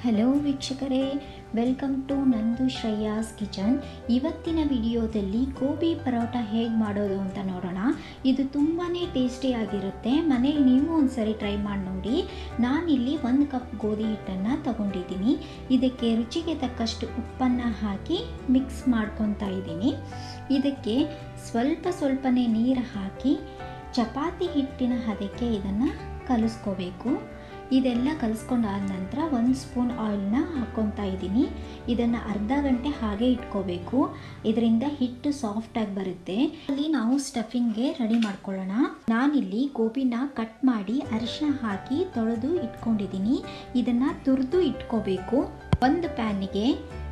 hello ವೀಕ್ಷಕರೇ welcome to ನಂದು ಶ್ರೇಯಾಸ್ kitchen ಇವತ್ತಿನ ವಿಡಿಯೋದಲ್ಲಿ ಗೋಬಿ ಪರೋಟ ಹೇಗೆ ಮಾಡೋದು ಅಂತ ನೋಡೋಣ ಇದು ತುಂಬಾ ಟೇಸ್ಟಿಯಾಗಿರುತ್ತೆ ಮನೇಲಿ ನೀವು ಒಂದ್ಸರಿ ಟ್ರೈ ಮಾಡಿ ನೋಡಿ ನಾನಿಲ್ಲಿ ಒಂದು ಕಪ್ ಗೋಧಿ ಹಿಟ್ಟನ್ನು ತಗೊಂಡಿದ್ದೀನಿ ಇದಕ್ಕೆ ರುಚಿಗೆ ತಕ್ಕಷ್ಟು ಉಪ್ಪನ್ನು ಹಾಕಿ ಮಿಕ್ಸ್ ಮಾಡ್ಕೊತಾ ಇದ್ದೀನಿ ಇದಕ್ಕೆ ಸ್ವಲ್ಪ ಸ್ವಲ್ಪನೇ ನೀರು ಹಾಕಿ ಚಪಾತಿ ಹಿಟ್ಟಿನ ಹದಕ್ಕೆ ಇದನ್ನು ಕಲಿಸ್ಕೋಬೇಕು ಇದೆಲ್ಲ ಕಲಿಸ್ಕೊಂಡಾದ ನಂತರ ಒಂದು ಸ್ಪೂನ್ ಆಯಿಲ್ನ ಹಾಕ್ಕೊತಾ ಇದ್ದೀನಿ ಇದನ್ನು ಅರ್ಧ ಗಂಟೆ ಹಾಗೆ ಇಟ್ಕೋಬೇಕು ಇದರಿಂದ ಹಿಟ್ಟು ಸಾಫ್ಟಾಗಿ ಬರುತ್ತೆ ಅಲ್ಲಿ ನಾವು ಸ್ಟಫಿಂಗ್ಗೆ ರೆಡಿ ಮಾಡ್ಕೊಳ್ಳೋಣ ನಾನಿಲ್ಲಿ ಗೋಬಿನ ಕಟ್ ಮಾಡಿ ಅರಿಶಿನ ಹಾಕಿ ತೊಳೆದು ಇಟ್ಕೊಂಡಿದ್ದೀನಿ ಇದನ್ನು ತುರಿದು ಇಟ್ಕೋಬೇಕು ಒಂದು ಪ್ಯಾನಿಗೆ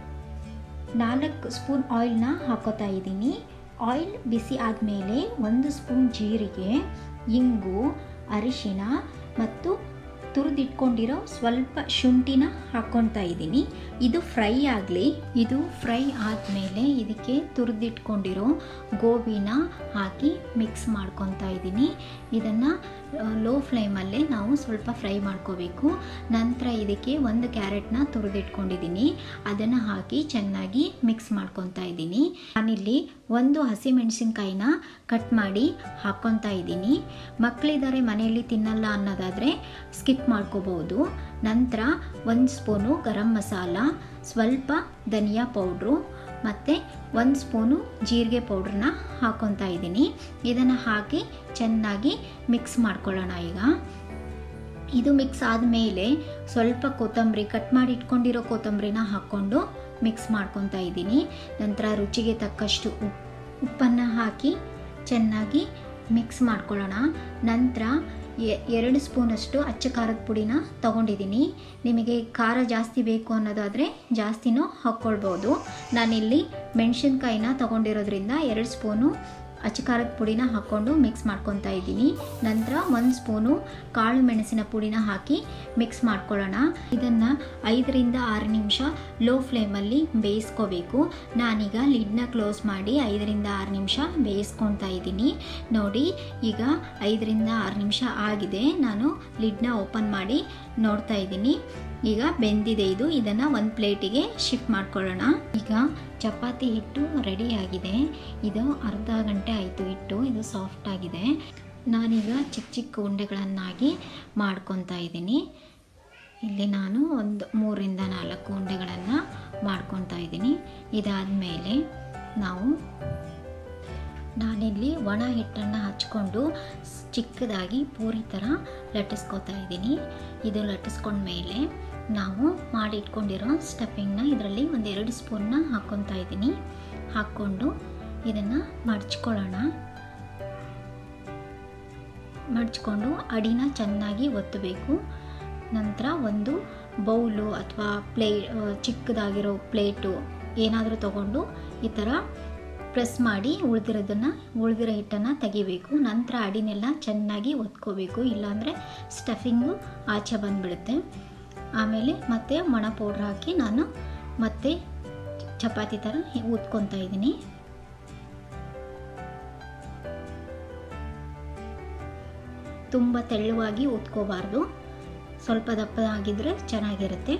ನಾಲ್ಕು ಸ್ಪೂನ್ ಆಯಿಲ್ನ ಹಾಕೋತಾ ಇದ್ದೀನಿ ಆಯಿಲ್ ಬಿಸಿ ಆದಮೇಲೆ ಒಂದು ಸ್ಪೂನ್ ಜೀರಿಗೆ ಇಂಗು ಅರಿಶಿನ ಮತ್ತು ತುರಿದಿಟ್ಕೊಂಡಿರೋ ಸ್ವಲ್ಪ ಶುಂಠಿನ ಹಾಕ್ಕೊತಾ ಇದ್ದೀನಿ ಇದು ಫ್ರೈ ಆಗಲಿ ಇದು ಫ್ರೈ ಆದಮೇಲೆ ಇದಕ್ಕೆ ತುರಿದಿಟ್ಕೊಂಡಿರೋ ಗೋಬಿನ ಹಾಕಿ ಮಿಕ್ಸ್ ಮಾಡ್ಕೊತಾ ಇದ್ದೀನಿ ಇದನ್ನು ಲೋ ಫ್ಲೇಮಲ್ಲೇ ನಾವು ಸ್ವಲ್ಪ ಫ್ರೈ ಮಾಡ್ಕೋಬೇಕು ನಂತರ ಇದಕ್ಕೆ ಒಂದು ಕ್ಯಾರೆಟ್ನ ತುರಿದಿಟ್ಕೊಂಡಿದ್ದೀನಿ ಅದನ್ನು ಹಾಕಿ ಚೆನ್ನಾಗಿ ಮಿಕ್ಸ್ ಮಾಡ್ಕೊತಾ ಇದ್ದೀನಿ ನಾನಿಲ್ಲಿ ಒಂದು ಹಸಿಮೆಣಸಿನ್ಕಾಯಿನ ಕಟ್ ಮಾಡಿ ಹಾಕ್ಕೊತಾ ಇದ್ದೀನಿ ಮಕ್ಕಳಿದ್ದಾರೆ ಮನೆಯಲ್ಲಿ ತಿನ್ನಲ್ಲ ಅನ್ನೋದಾದರೆ ಸ್ಕಿಪ್ ಮಾಡ್ಕೋಬಹುದು ನಂತರ ಒಂದು ಸ್ಪೂನು ಗರಂ ಮಸಾಲ ಸ್ವಲ್ಪ ಧನಿಯಾ ಪೌಡ್ರು ಮತ್ತು ಒಂದು ಸ್ಪೂನು ಜೀರಿಗೆ ಪೌಡ್ರನ್ನ ಹಾಕ್ಕೊತಾ ಇದ್ದೀನಿ ಇದನ್ನು ಹಾಕಿ ಚೆನ್ನಾಗಿ ಮಿಕ್ಸ್ ಮಾಡ್ಕೊಳ್ಳೋಣ ಈಗ ಇದು ಮಿಕ್ಸ್ ಆದಮೇಲೆ ಸ್ವಲ್ಪ ಕೊತ್ತಂಬರಿ ಕಟ್ ಮಾಡಿ ಇಟ್ಕೊಂಡಿರೋ ಕೊತ್ತಂಬರಿನ ಹಾಕ್ಕೊಂಡು ಮಿಕ್ಸ್ ಮಾಡ್ಕೊತಾ ಇದ್ದೀನಿ ನಂತರ ರುಚಿಗೆ ತಕ್ಕಷ್ಟು ಉಪ್ಪು ಉಪ್ಪನ್ನು ಹಾಕಿ ಚೆನ್ನಾಗಿ ಮಿಕ್ಸ್ ಮಾಡ್ಕೊಳ್ಳೋಣ ನಂತರ ಎರಡು ಸ್ಪೂನಷ್ಟು ಅಚ್ಚ ಖಾರದ ಪುಡಿನ ತೊಗೊಂಡಿದ್ದೀನಿ ನಿಮಗೆ ಖಾರ ಜಾಸ್ತಿ ಬೇಕು ಅನ್ನೋದಾದರೆ ಜಾಸ್ತಿನೂ ಹಾಕ್ಕೊಳ್ಬೋದು ನಾನಿಲ್ಲಿ ಮೆಣಸಿನ್ಕಾಯಿನ ತೊಗೊಂಡಿರೋದ್ರಿಂದ ಎರಡು ಸ್ಪೂನು ಅಚ್ಚ ಖಾರದ ಪುಡಿನ ಹಾಕ್ಕೊಂಡು ಮಿಕ್ಸ್ ಮಾಡ್ಕೊತಾ ಇದ್ದೀನಿ ನಂತರ ಒಂದು ಸ್ಪೂನು ಕಾಳು ಮೆಣಸಿನ ಪುಡಿನ ಹಾಕಿ ಮಿಕ್ಸ್ ಮಾಡ್ಕೊಳ್ಳೋಣ ಇದನ್ನು ಐದರಿಂದ ಆರು ನಿಮಿಷ ಲೋ ಫ್ಲೇಮಲ್ಲಿ ಬೇಯಿಸ್ಕೋಬೇಕು ನಾನೀಗ ಲಿಡ್ನ ಕ್ಲೋಸ್ ಮಾಡಿ ಐದರಿಂದ ಆರು ನಿಮಿಷ ಬೇಯಿಸ್ಕೊತಾ ಇದ್ದೀನಿ ನೋಡಿ ಈಗ ಐದರಿಂದ ಆರು ನಿಮಿಷ ಆಗಿದೆ ನಾನು ಲಿಡ್ನ ಓಪನ್ ಮಾಡಿ ನೋಡ್ತಾ ಇದ್ದೀನಿ ಈಗ ಬೆಂದಿದೆ ಇದು ಇದನ್ನು ಒಂದು ಪ್ಲೇಟಿಗೆ ಶಿಫ್ಟ್ ಮಾಡ್ಕೊಳ್ಳೋಣ ಈಗ ಚಪಾತಿ ಹಿಟ್ಟು ರೆಡಿ ಆಗಿದೆ ಇದು ಅರ್ಧ ಗಂಟೆ ಆಯಿತು ಹಿಟ್ಟು ಇದು ಸಾಫ್ಟ್ ಆಗಿದೆ ನಾನೀಗ ಚಿಕ್ಕ ಚಿಕ್ಕ ಉಂಡೆಗಳನ್ನಾಗಿ ಮಾಡ್ಕೊತಾ ಇದ್ದೀನಿ ಇಲ್ಲಿ ನಾನು ಒಂದು ಮೂರಿಂದ ನಾಲ್ಕು ಉಂಡೆಗಳನ್ನು ಮಾಡ್ಕೊತಾ ಇದ್ದೀನಿ ಇದಾದಮೇಲೆ ನಾವು ನಾನಿಲ್ಲಿ ಒಣ ಹಿಟ್ಟನ್ನು ಹಚ್ಕೊಂಡು ಚಿಕ್ಕದಾಗಿ ಪೂರಿ ಥರ ಲಟ್ಟಿಸ್ಕೊತಾ ಇದ್ದೀನಿ ಇದು ಲಟ್ಟಿಸ್ಕೊಂಡ್ಮೇಲೆ ನಾವು ಮಾಡಿ ಇಟ್ಕೊಂಡಿರೋ ಸ್ಟಫಿಂಗ್ನ ಇದರಲ್ಲಿ ಒಂದೆರಡು ಸ್ಪೂನ್ನ ಹಾಕ್ಕೊತಾ ಇದ್ದೀನಿ ಹಾಕ್ಕೊಂಡು ಇದನ್ನು ಮಡ್ಚ್ಕೊಳ್ಳೋಣ ಮಡ್ಚ್ಕೊಂಡು ಅಡಿನ ಚೆನ್ನಾಗಿ ಒತ್ತಬೇಕು ನಂತರ ಒಂದು ಬೌಲು ಅಥವಾ ಪ್ಲೇ ಚಿಕ್ಕದಾಗಿರೋ ಪ್ಲೇಟು ಏನಾದರೂ ತಗೊಂಡು ಈ ಥರ ಪ್ರೆಸ್ ಮಾಡಿ ಉಳಿದಿರೋದನ್ನು ಉಳಿದಿರೋ ಹಿಟ್ಟನ್ನು ತೆಗಿಬೇಕು ನಂತರ ಅಡಿನೆಲ್ಲ ಚೆನ್ನಾಗಿ ಒತ್ಕೋಬೇಕು ಇಲ್ಲಾಂದರೆ ಸ್ಟಫಿಂಗು ಆಚೆ ಬಂದುಬಿಡುತ್ತೆ ಆಮೇಲೆ ಮತ್ತೆ ಒಣ ಪೌಡ್ರ್ ಹಾಕಿ ನಾನು ಮತ್ತೆ ಚಪಾತಿ ಥರ ಊದ್ಕೊತಾ ಇದ್ದೀನಿ ತುಂಬ ತೆಳುವಾಗಿ ಊದ್ಕೋಬಾರ್ದು ಸ್ವಲ್ಪ ದಪ್ಪದಾಗಿದ್ದರೆ ಚೆನ್ನಾಗಿರುತ್ತೆ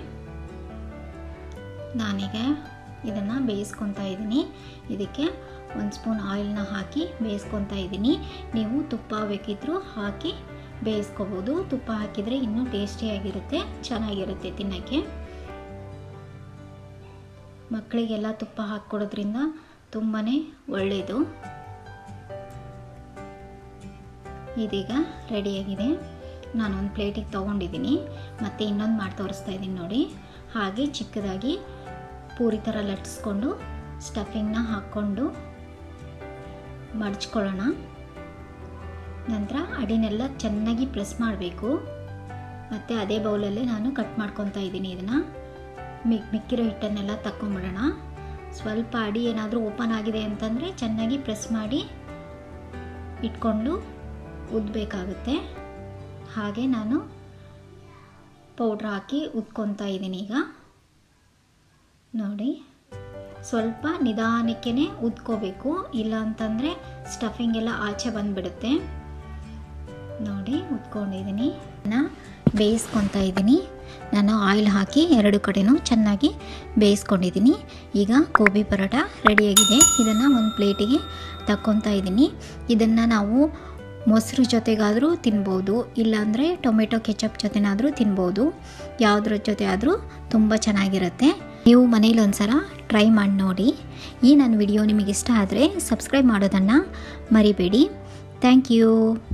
ನಾನೀಗ ಇದನ್ನು ಬೇಯಿಸ್ಕೊತಾ ಇದ್ದೀನಿ ಇದಕ್ಕೆ ಒಂದು ಸ್ಪೂನ್ ಆಯಿಲ್ನ ಹಾಕಿ ಬೇಯಿಸ್ಕೊತಾ ಇದ್ದೀನಿ ನೀವು ತುಪ್ಪ ಬೇಕಿದ್ದರೂ ಹಾಕಿ ಬೇಯಿಸ್ಕೋಬೋದು ತುಪ್ಪ ಹಾಕಿದರೆ ಇನ್ನೂ ಟೇಸ್ಟಿಯಾಗಿರುತ್ತೆ ಚೆನ್ನಾಗಿರುತ್ತೆ ತಿನ್ನೋಕ್ಕೆ ಮಕ್ಕಳಿಗೆಲ್ಲ ತುಪ್ಪ ಹಾಕ್ಕೊಡೋದ್ರಿಂದ ತುಂಬಾ ಒಳ್ಳೆಯದು ಇದೀಗ ರೆಡಿಯಾಗಿದೆ ನಾನೊಂದು ಪ್ಲೇಟಿಗೆ ತೊಗೊಂಡಿದ್ದೀನಿ ಮತ್ತು ಇನ್ನೊಂದು ಮಾಡಿ ತೋರಿಸ್ತಾ ಇದ್ದೀನಿ ನೋಡಿ ಹಾಗೆ ಚಿಕ್ಕದಾಗಿ ಪೂರಿ ಥರ ಲಟ್ಟಿಸ್ಕೊಂಡು ಸ್ಟಫಿಂಗ್ನ ಹಾಕ್ಕೊಂಡು ಮಡ್ಚ್ಕೊಳ್ಳೋಣ ನಂತರ ಅಡಿನೆಲ್ಲ ಚೆನ್ನಾಗಿ ಪ್ರೆಸ್ ಮಾಡಬೇಕು ಮತ್ತು ಅದೇ ಬೌಲಲ್ಲೇ ನಾನು ಕಟ್ ಮಾಡ್ಕೊತಾ ಇದ್ದೀನಿ ಇದನ್ನು ಮಿಕ್ ಮಿಕ್ಕಿರೋ ಹಿಟ್ಟನ್ನೆಲ್ಲ ತಗೊಂಬಿಡೋಣ ಸ್ವಲ್ಪ ಅಡಿ ಏನಾದರೂ ಓಪನ್ ಆಗಿದೆ ಅಂತಂದರೆ ಚೆನ್ನಾಗಿ ಪ್ರೆಸ್ ಮಾಡಿ ಇಟ್ಕೊಂಡು ಉದ್ದಬೇಕಾಗುತ್ತೆ ಹಾಗೆ ನಾನು ಪೌಡ್ರ್ ಹಾಕಿ ಉದ್ಕೊತಾ ಇದ್ದೀನಿ ಈಗ ನೋಡಿ ಸ್ವಲ್ಪ ನಿಧಾನಕ್ಕೇ ಉದ್ಕೋಬೇಕು ಇಲ್ಲ ಅಂತಂದರೆ ಸ್ಟಫಿಂಗ್ ಎಲ್ಲ ಆಚೆ ಬಂದುಬಿಡುತ್ತೆ ನೋಡಿ ಉದ್ಕೊಂಡಿದ್ದೀನಿ ಬೇಯಿಸ್ಕೊತಾ ಇದ್ದೀನಿ ನಾನು ಆಯಿಲ್ ಹಾಕಿ ಎರಡು ಕಡೆನೂ ಚೆನ್ನಾಗಿ ಬೇಯಿಸ್ಕೊಂಡಿದ್ದೀನಿ ಈಗ ಗೋಬಿ ಪರೋಟ ರೆಡಿಯಾಗಿದೆ ಇದನ್ನು ಒಂದು ಪ್ಲೇಟಿಗೆ ತಕ್ಕೊತಾ ಇದ್ದೀನಿ ಇದನ್ನು ನಾವು ಮೊಸರು ಜೊತೆಗಾದರೂ ತಿನ್ಬೋದು ಇಲ್ಲಾಂದರೆ ಟೊಮೆಟೊ ಕೆಚಪ್ ಜೊತೆನಾದರೂ ತಿನ್ಬೋದು ಯಾವುದ್ರ ಜೊತೆ ಆದರೂ ತುಂಬ ಚೆನ್ನಾಗಿರುತ್ತೆ ನೀವು ಮನೇಲಿ ಒಂದ್ಸಲ ಟ್ರೈ ಮಾಡಿ ನೋಡಿ ಈ ನನ್ನ ವಿಡಿಯೋ ನಿಮಗೆ ಇಷ್ಟ ಆದರೆ ಸಬ್ಸ್ಕ್ರೈಬ್ ಮಾಡೋದನ್ನು ಮರಿಬೇಡಿ ಥ್ಯಾಂಕ್ ಯು